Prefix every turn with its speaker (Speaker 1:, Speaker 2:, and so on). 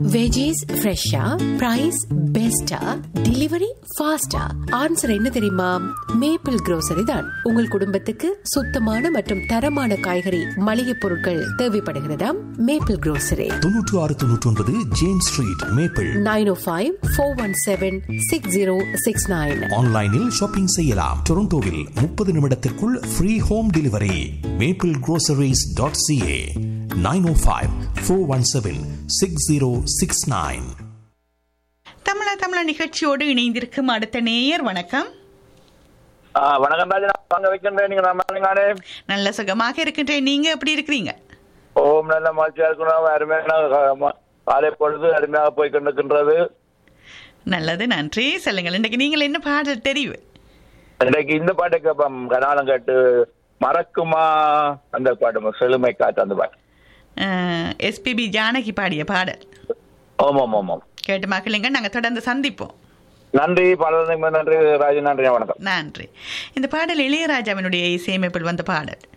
Speaker 1: veggies ஃப்ரெஷ்ஷா price பெஸ்டா delivery ஃபாஸ்டா ஆன்சர் என்ன தெரியுமா மேப்பிள் grocery தான் உங்கள் குடும்பத்துக்கு சுத்தமான மற்றும் தரமான காய்கறி மளிகை பொருட்கள் தேவைப்படுகிறதாம் மேப்பிள் grocery
Speaker 2: தொன்னூற்று ஆறு தொன்னூற்றி ஒன்பது James street maple
Speaker 1: nine O five four one seven six zero six nine
Speaker 2: ஆன்லைனில் ஷாப்பிங் செய்யலாம் டொரண்டோவில் முப்பது நிமிடத்திற்குள் free home delivery maple groceries.ca dot CA nine O five four one seven six zero six nine
Speaker 3: தமிழா தமிழா நிகழ்ச்சியோடு இணைந்திருக்கும் அடுத்த நேயர் வணக்கம்
Speaker 4: ஆ, வணக்கம் ராஜா நான் வாங்க வைக்கின்றேன் நீங்க நம்ம
Speaker 3: நல்ல சுகமாக இருக்கின்றேன் நீங்க எப்படி இருக்கிறீங்க
Speaker 4: ஓம் நல்ல மகிழ்ச்சியா இருக்கணும் அருமையான கா- ம- காலை பொழுது அருமையாக போய் கொண்டிருக்கின்றது
Speaker 3: நல்லது நன்றி சொல்லுங்கள் இன்றைக்கு நீங்கள் என்ன பாடல் தெரிவு
Speaker 4: இன்றைக்கு இந்த பாட்டை கேட்போம் கனாலம் கேட்டு மறக்குமா அந்த பாட்டு செழுமை காட்டு அந்த பாட்டு
Speaker 3: எஸ்பிபி ஜானகி பாடிய பாடல்
Speaker 4: ஓம் ஓம் ஓம் ஓம்
Speaker 3: கேட்டு மக்களுங்க நாங்கள் தொடர்ந்து சந்திப்போம்
Speaker 4: நன்றி பல நன்றி ராஜன் நன்றி வணக்கம்
Speaker 3: நன்றி இந்த பாடல் இளையராஜாவினுடைய இசையமைப்பில் வந்த பாடல்